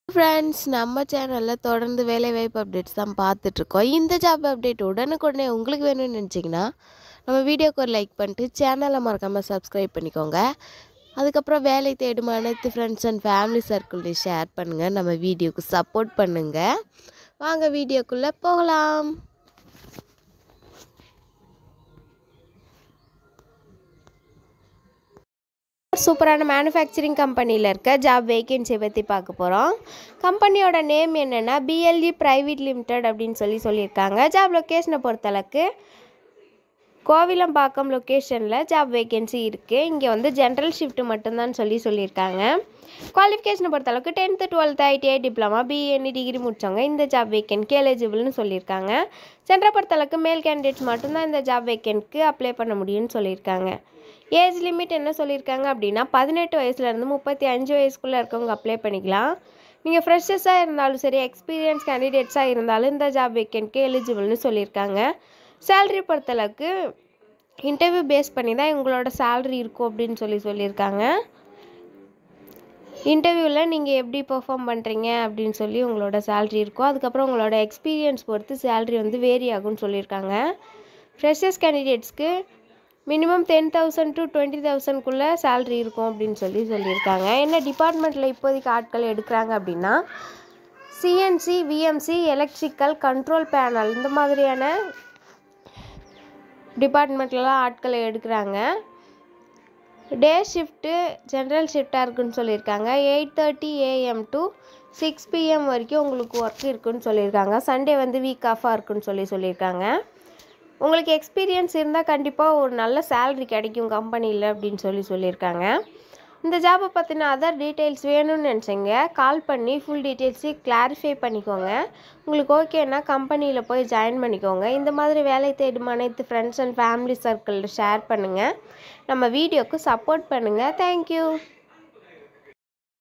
friends நம்ம சேனலில் தொடர்ந்து வேலைவாய்ப்பு அப்டேட்ஸ் தான் பார்த்துட்ருக்கோம் இந்த ஜாப் அப்டேட் உடனுக்குடனே உங்களுக்கு வேணும்னு நினச்சிங்கன்னா நம்ம வீடியோக்கு ஒரு லைக் பண்ணிட்டு சேனலை மறக்காமல் சப்ஸ்கிரைப் பண்ணிக்கோங்க அதுக்கப்புறம் வேலை தேடும் அனைத்து ஃப்ரெண்ட்ஸ் அண்ட் ஃபேமிலி சர்க்கிள்டையும் ஷேர் பண்ணுங்கள் நம்ம வீடியோக்கு சப்போர்ட் பண்ணுங்கள் வாங்க வீடியோக்குள்ளே போகலாம் சூப்பரான மேனுஃபேக்சரிங் கம்பெனியில் இருக்க ஜாப் வேகன்சியை பற்றி பார்க்க போகிறோம் கம்பெனியோட நேம் என்னென்னா பிஎல்இ ப்ரைவேட் லிமிடெட் அப்படின்னு சொல்லி சொல்லியிருக்காங்க ஜாப் லொக்கேஷனை பொறுத்தளவுக்கு கோவிலம்பாக்கம் லொக்கேஷனில் ஜாப் வேகன்சி இருக்குது இங்கே வந்து ஜென்ரல் ஷிஃப்ட் மட்டும்தான் சொல்லி சொல்லியிருக்காங்க குவாலிஃபிகேஷனை பொறுத்தளவுக்கு tenth twelfth ITI diploma BNE degree முடித்தவங்க இந்த ஜாப் வேக்கன்ட்க்கு எலிஜிபிள்னு சொல்லியிருக்காங்க சென்டரை பொறுத்தளவுக்கு மேல் கேண்டிடேட்ஸ் மட்டும்தான் இந்த ஜாப் வேக்கன்ட்க்கு அப்ளை பண்ண முடியும்னு சொல்லியிருக்காங்க ஏஜ் லிமிட் என்ன சொல்லியிருக்காங்க அப்படின்னா பதினெட்டு வயசுலேருந்து முப்பத்தி அஞ்சு வயசுக்குள்ளே இருக்கவங்க அப்ளை பண்ணிக்கலாம் நீங்கள் ஃப்ரெஷர்ஸாக இருந்தாலும் சரி எக்ஸ்பீரியன்ஸ் கேண்டிடேட்ஸாக இருந்தாலும் இந்த ஜாப் வேக்கன்ட்க்கு எலிஜிபிள்னு சொல்லியிருக்காங்க சேல்ரி பொறுத்தளவுக்கு இன்டர்வியூ பேஸ் பண்ணி தான் உங்களோட சேல்ரி இருக்கும் அப்படின்னு சொல்லி சொல்லியிருக்காங்க இன்டர்வியூவில் நீங்கள் எப்படி பெர்ஃபார்ம் பண்ணுறீங்க அப்படின்னு சொல்லி உங்களோட சேல்ரி இருக்கும் அதுக்கப்புறம் உங்களோட எக்ஸ்பீரியன்ஸ் பொறுத்து சேல்ரி வந்து வேரி ஆகும்னு சொல்லியிருக்காங்க ஃப்ரெஷர்ஸ் கேண்டிடேட்ஸ்க்கு minimum ten thousand to twenty தௌசண்ட்குள்ளே சேல்ரி இருக்கும் அப்படின்னு சொல்லி சொல்லியிருக்காங்க என்ன டிபார்ட்மெண்ட்டில் இப்போதைக்கு ஆட்கள் எடுக்கிறாங்க அப்படின்னா CNC VMC electrical control panel இந்த மாதிரியான டிபார்ட்மெண்ட்லலாம் ஆட்களை எடுக்கிறாங்க டே ஷிஃப்ட்டு ஜென்ரல் ஷிஃப்டாக இருக்குன்னு சொல்லியிருக்காங்க eight thirty AM to six PM வரைக்கும் உங்களுக்கு ஒர்க் இருக்குன்னு சொல்லியிருக்காங்க சண்டே வந்து வீக் ஆஃபாக இருக்குன்னு சொல்லி சொல்லியிருக்காங்க உங்களுக்கு எக்ஸ்பீரியன்ஸ் இருந்தால் கண்டிப்பாக ஒரு நல்ல சேல்ரி கிடைக்கும் கம்பெனியில் அப்படின்னு சொல்லி சொல்லியிருக்காங்க இந்த ஜாபை பற்றின அதர் டீட்டெயில்ஸ் வேணும்னு நினச்சிங்க கால் பண்ணி ஃபுல் டீட்டெயில்ஸு கிளாரிஃபை பண்ணிக்கோங்க உங்களுக்கு ஓகேன்னா கம்பெனியில் போய் ஜாயின் பண்ணிக்கோங்க இந்த மாதிரி வேலை தேடும் அனைத்து ஃப்ரெண்ட்ஸ் அண்ட் ஃபேமிலி சர்க்கிளில் ஷேர் பண்ணுங்கள் நம்ம வீடியோக்கு சப்போர்ட் பண்ணுங்கள் தேங்க்யூ